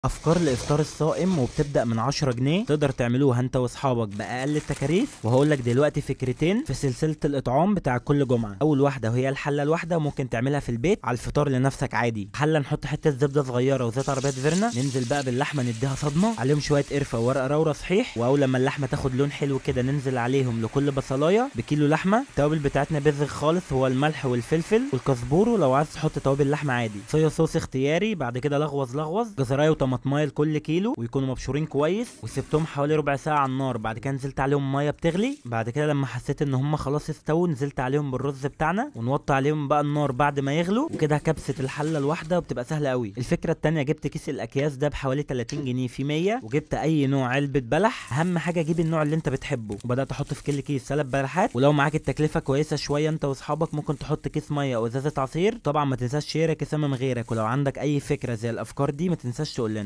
افكار لافطار الصائم وبتبدا من 10 جنيه تقدر تعملوها انت واصحابك باقل التكاليف وهقول لك دلوقتي فكرتين في سلسله الاطعام بتاع كل جمعه اول واحده وهي الحله الواحده ممكن تعملها في البيت على الفطار لنفسك عادي حله نحط حته زبده صغيره وزيت عربيات فيرنا ننزل بقى باللحمه نديها صدمه عليهم شويه قرفه وورق راوره صحيح واول لما اللحمه تاخد لون حلو كده ننزل عليهم لكل بصلايه بكيلو لحمه التوابل بتاعتنا بذر خالص هو الملح والفلفل والكزبور ولو عايز تحط توابل لحمه عادي صويا صوص اختياري بعد كده لغوص لغوص جزرايه وطماطمايه لكل كيلو ويكونوا مبشورين كويس وسبتهم حوالي ربع ساعه على النار بعد كده نزلت عليهم ميه بتغلي بعد كده لما حسيت ان هم خلاص استووا نزلت عليهم بالرز بتاعنا ونوطي عليهم بقى النار بعد ما يغلوا وكده كبسه الحله الواحده وبتبقى سهله قوي الفكره التانية جبت كيس الاكياس ده بحوالي 30 جنيه في 100 وجبت اي نوع علبه بلح اهم حاجه جيب النوع اللي انت بتحبه وبدات احط في كل كيس ثلاث بلحات ولو معاك التكلفه كويسه شويه انت واصحابك ممكن تحط كيس ميه او ازازه عصير طبعا ما تنساش شيرك يسمم غيرك ولو عندك اي فكره زي الافكار دي ما تنساش تقول لنا